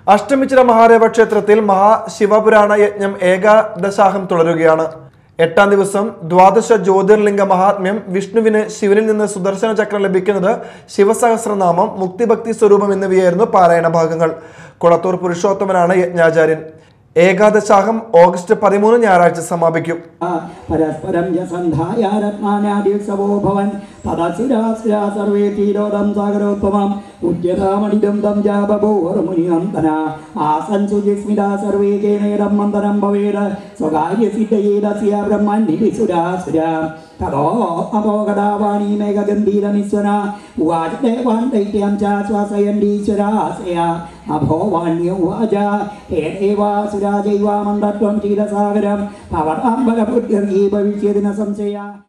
അഷ്ടമിച്ചിര മഹാദേവ ക്ഷേത്രത്തിൽ മഹാശിവപുരാണ യജ്ഞം ഏകാദശാഹം തുടരുകയാണ് എട്ടാം ദിവസം ദ്വാദശ ജ്യോതിർലിംഗ മഹാത്മ്യം വിഷ്ണുവിന് ശിവനിൽ നിന്ന് സുദർശന ചക്രം ലഭിക്കുന്നത് ശിവസഹസ്രനാമം മുക്തിഭക്തി സ്വരൂപം എന്നിവയായിരുന്നു പാരായണ ഭാഗങ്ങൾ കുളത്തൂർ പുരുഷോത്തമനാണ് യജ്ഞാചാര്യൻ ഏകാദശാഹം ഓഗസ്റ്റ് പതിമൂന്ന് ഞായറാഴ്ച സമാപിക്കും പരസ്പരം യസന്ധായ രത്നാനാദിത്സവോ ഭവൻ തദസുരാസുരാ സർവേ തീരോദം സാഗരോത്പമം ഉദ്യതാമണിദം തം ജാബഭൂർമുനിനന്ദന ആസൻ സുജിസ്മിതാ സർവേ കേനേരം മന്ദനം ഭവേത് സ്വകാര്യസിദ്ധയേതസ്യ ബ്രഹ്മന്നിസുരാസുര തതോ അപോകടാവാണി മേഘഗംഭീരനിസ്വന ഉവാച ദേവാൻ ദൈത്യം ച ശ്വാസയന്തീശ്വരാസയ അഭോവാണ്യ ഉവാച ഹേ ദേവാസുരാജൈവാമന്തത്വം ക്ഷീരസാഗരം ഭവതാംബലബുദ്ധിർഗീ ഭവിഷ്യതിന സംശയ